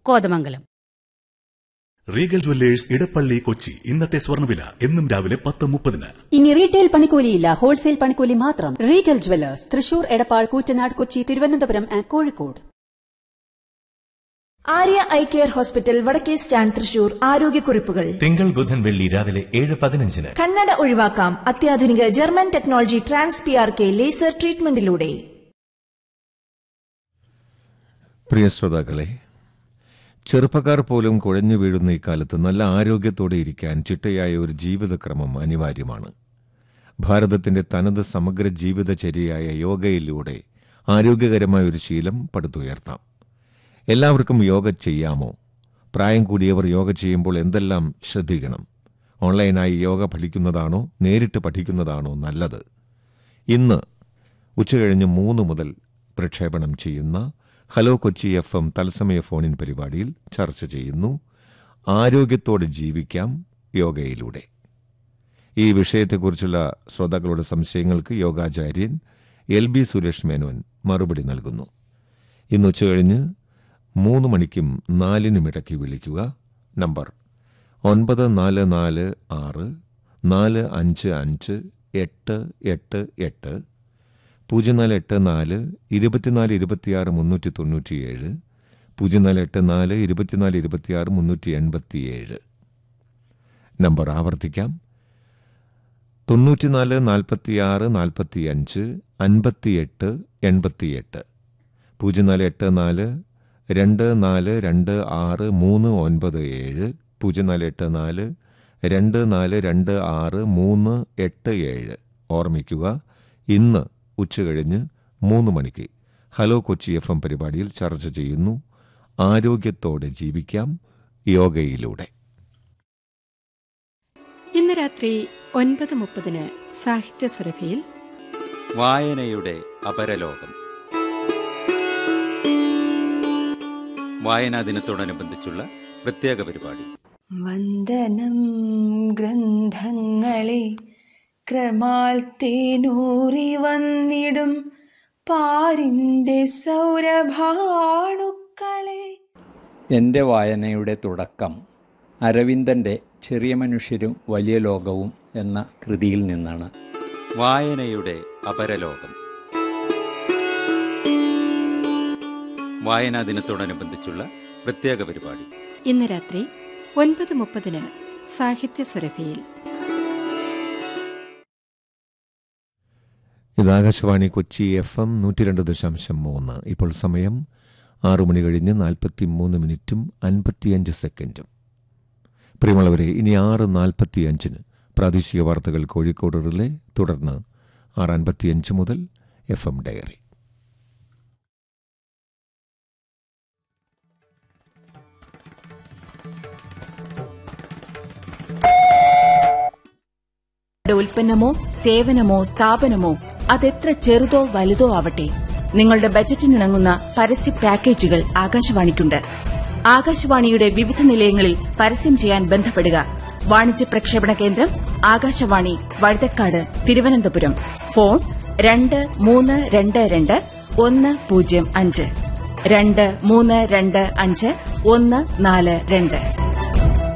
Kothamangalam Regal jewellers Edappally Kochi ഇന്നത്തെ സ്വർണ്ണവില എന്നും രാവിലെ പത്ത് മുപ്പതിന് ഇനി റീറ്റെയിൽ പണിക്കൂലിയില്ല ഹോൾസെയിൽ പണിക്കൂലി മാത്രം Regal jewellers Thrissur Edappal Koottanad Kochi Thiruvananthapuram and Kozhikode Arya eye care hospital വടക്കേ സ്റ്റാൻഡ് തൃശൂർ ആരോഗ്യക്കുറിപ്പുകൾ തിങ്കൾ ബുധൻ വെള്ളി രാവിലെ ഏഴ് പതിനഞ്ചിന് കണ്ണട ഒഴിവാക്കാം അത്യാധുനിക German technology trans P R K laser ട്രീറ്റ്മെന്റിലൂടെ പ്രിയ ശ്രോതാക്കളെ ചെറുപ്പക്കാർ പോലും കുഴഞ്ഞു വീഴുന്ന ഇക്കാലത്ത് നല്ല ആരോഗ്യത്തോടെ ഇരിക്കാൻ ചിട്ടയായ ഒരു ജീവിതക്രമം അനിവാര്യമാണ് ഭാരതത്തിന്റെ തനത് സമഗ്ര ജീവിതചര്യയായ യോഗയിലൂടെ ആരോഗ്യകരമായ ഒരു ശീലം പടുത്തുയർത്താം എല്ലാവർക്കും യോഗ ചെയ്യാമോ പ്രായം കൂടിയവർ യോഗ ചെയ്യുമ്പോൾ എന്തെല്ലാം ശ്രദ്ധിക്കണം ഓൺലൈനായി യോഗ പഠിക്കുന്നതാണോ നേരിട്ട് പഠിക്കുന്നതാണോ നല്ലത് ഇന്ന് ഉച്ചകഴിഞ്ഞ് മൂന്ന് മുതൽ പ്രക്ഷേപണം ചെയ്യുന്ന ഹലോ കൊച്ചി എഫ് എം തത്സമയ ഫോണിൻ പരിപാടിയിൽ ചർച്ച ചെയ്യുന്നു ആരോഗ്യത്തോടെ ജീവിക്കാം യോഗയിലൂടെ ഈ വിഷയത്തെക്കുറിച്ചുള്ള ശ്രോതാക്കളുടെ സംശയങ്ങൾക്ക് യോഗാചാര്യൻ എൽ ബി സുരേഷ് മേനോൻ മറുപടി നൽകുന്നു ഇന്ന് ഉച്ചകഴിഞ്ഞ് മൂന്ന് മണിക്കും നാലിനും ഇടയ്ക്ക് വിളിക്കുക നമ്പർ ഒൻപത് നാല് നാല് ആറ് നാല് അഞ്ച് അഞ്ച് എട്ട് എട്ട് എട്ട് പൂജ്യം നാല് എട്ട് നാല് ഇരുപത്തിനാല് ഇരുപത്തിയാറ് മുന്നൂറ്റി തൊണ്ണൂറ്റിയേഴ് പൂജ്യം നാല് എട്ട് നാല് ഇരുപത്തിനാല് ഇരുപത്തിയാറ് മുന്നൂറ്റി എൺപത്തിയേഴ് നമ്പർ ആവർത്തിക്കാം തൊണ്ണൂറ്റിനാല് നാൽപ്പത്തിയാറ് നാൽപ്പത്തിയഞ്ച് അൻപത്തിയെട്ട് എൺപത്തിയെട്ട് പൂജ്യം നാല് എട്ട് നാല് രണ്ട് നാല് രണ്ട് ആറ് മൂന്ന് ഒൻപത് ഏഴ് പൂജ്യം നാല് എട്ട് നാല് രണ്ട് നാല് രണ്ട് ആറ് മൂന്ന് എട്ട് ഏഴ് ഓർമ്മിക്കുക ഇന്ന് ഉച്ചകഴിഞ്ഞ് മൂന്ന് മണിക്ക് ഹലോ കൊച്ചി എഫ് എം പരിപാടിയിൽ ചർച്ച ചെയ്യുന്നു ആരോഗ്യത്തോടെ ജീവിക്കാം യോഗയിലൂടെ ഇന്ന് രാത്രി ഒൻപത് മുപ്പതിന് സാഹിത്യ സുരഭിയിൽ വായനയുടെ അപരലോകം വായനാ ദിനത്തോടനുബന്ധിച്ചുള്ള പ്രത്യേക പരിപാടി വന്ദനം ഗ്രന്ഥങ്ങളെ ക്രമാൽ തേനൂറി വന്നിടും പാരിന്റെ സൗരഭാണുക്കളെ എൻ്റെ വായനയുടെ തുടക്കം അരവിന്ദൻ്റെ ചെറിയ മനുഷ്യരും വലിയ ലോകവും എന്ന കൃതിയിൽ നിന്നാണ് വായനയുടെ അപരലോകം വായനാ ദിനത്തോടനുബന്ധിച്ചുള്ള പ്രത്യേക പരിപാടി ഇന്ന് രാത്രി ഒൻപത് മുപ്പതിന് സാഹിത്യ സുരഭിയിൽ ഇത് ആകാശവാണി കൊച്ചി എഫ് എം നൂറ്റി രണ്ട് ദശാംശം മൂന്ന് ഇപ്പോൾ സമയം ആറു മണി കഴിഞ്ഞ് നാൽപ്പത്തി മൂന്ന് മിനിറ്റും അൻപത്തിയഞ്ച് സെക്കൻഡും പ്രിയമുള്ളവരെ ഇനി ആറ് നാൽപ്പത്തിയഞ്ചിന് പ്രാദേശിക വാർത്തകൾ കോഴിക്കോട് റിലേ തുടർന്ന് ആറ് അൻപത്തിയഞ്ച് മുതൽ എഫ് എം ഡയറി ഉൽപ്പന്നമോ സേവനമോ സ്ഥാപനമോ അതെത്ര ചെറുതോ വലുതോ ആവട്ടെ നിങ്ങളുടെ ബജറ്റിനിണങ്ങുന്ന പരസ്യ പാക്കേജുകൾ ആകാശവാണിക്കുണ്ട് ആകാശവാണിയുടെ വിവിധ നിലയങ്ങളിൽ പരസ്യം ചെയ്യാൻ ബന്ധപ്പെടുക വാണിജ്യ പ്രക്ഷേപണ കേന്ദ്രം ആകാശവാണി വഴുതക്കാട് തിരുവനന്തപുരം ഫോൺ രണ്ട് മൂന്ന് രണ്ട് രണ്ട് ഒന്ന് പൂജ്യം അഞ്ച് രണ്ട് മൂന്ന് രണ്ട് അഞ്ച് ഒന്ന് നാല് രണ്ട്